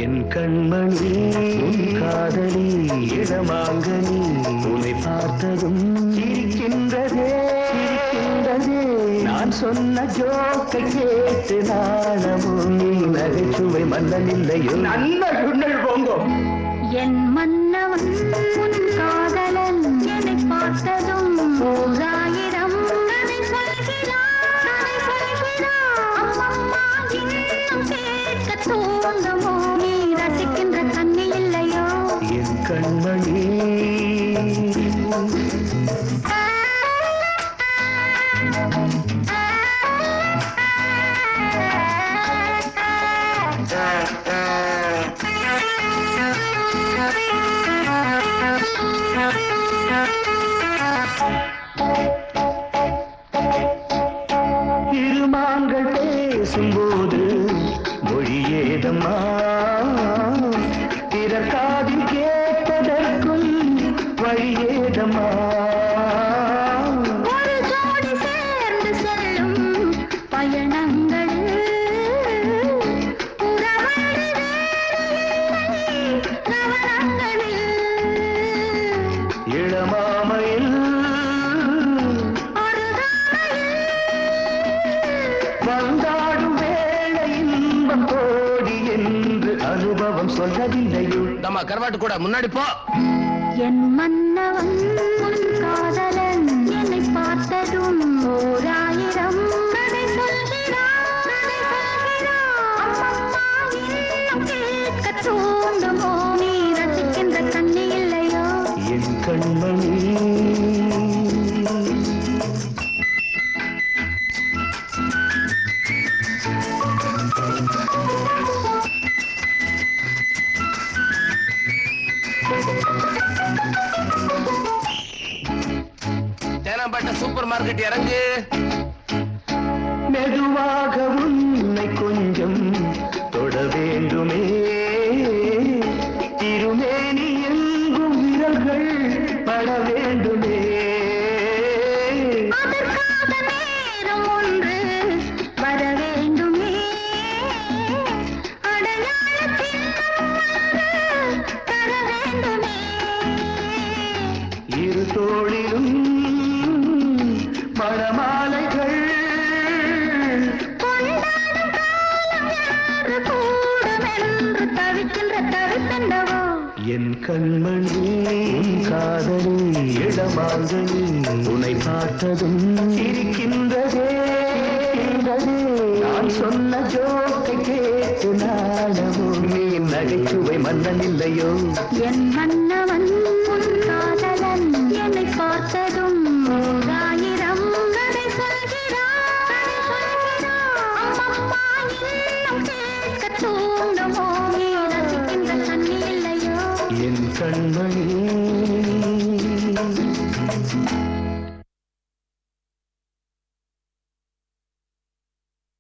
என் கண்மணி உன் காதலி இடமாங்கனி உன்னை பார்த்ததும் இருக்கின்றதே இருக்கின்றதே நான் சொன்ன ஜோக்கை கேட்டு நாணமும் நீ நகைச்சுவை மன்னன் இல்லையோ நல்ல சுண்ணல் போங்கோ என் மன்னவன் உன் காதலன் என்னை பார்த்ததும் ஓராயிரம் கதை சொல்கிறான் கதை சொல்கிறான் அம்மம்மா இன்னும் கேட்க தூண்டுமோ நீ ரசிக்கின்ற கண்ணி இல்லையோ என் கண்மணி திருமாங்கள் பேசும்போது மொழியேதம்மா பிறர் காதில் கேட்பதற்கும் வழியேதம்மா ஒரு ஜோடி சேர்ந்து செல்லும் பயணங்கள் உறவழி வேறு நவரங்களில் இளமாமையில் ஒரு வந்தாடும் வேளை இன்பம் கோடி என்று அனுபவம் சொல்லவில்லையோ நம்ம கருவாட்டு கூட முன்னாடி போ என் மன்னவன் உன் காதலன் என்னை பார்த்ததும் ஓராயிரம் கதை சொல்கிறான் கதை சொல்கிறான் அம்மம்மா இன்னும் கேட்க தூண்டுமோ நீ ரசிக்கின்ற கண்ணி இல்லையோ என் கண்மணி தேனாம்பேட்டை சூப்பர் மார்க்கெட் இறங்கு மெதுவாக உன்னை கொஞ்சம் தொட வேண்டுமே திருமேனி எங்கும் விரல்கள் பட வேண்டுமே அதற்காக நேரம் ஒன்று வர வேண்டுமே அடையாள சின்னம் ஒன்று தர வேண்டுமே இரு தோளிலும் மணமாலைகள் கொண்டாடும் காலம் யாரு கூடுமென்று தவிக்கின்ற தவித்தண்டவோ என் கண்மணி உன் காதலி இடமாங்கனி உன்னை பார்த்ததும் இருக்கின்றதே இருக்கின்றதே. நான் சொன்ன ஜோக்கை கேட்டு நாடமும் நீ நகைச்சுவை மன்னன் இல்லையோ என் மன்னவன் உன் காதலன் என்னை பார்த்ததும் ஓராயிரம் கதை சொல்கிறான் கதை சொல்கிறான் அம்மம்மா இன்னும் கேட்க தூண்டுமோ நீ ரசிக்கின்ற கண்ணி இல்லையோ என் கண்மணி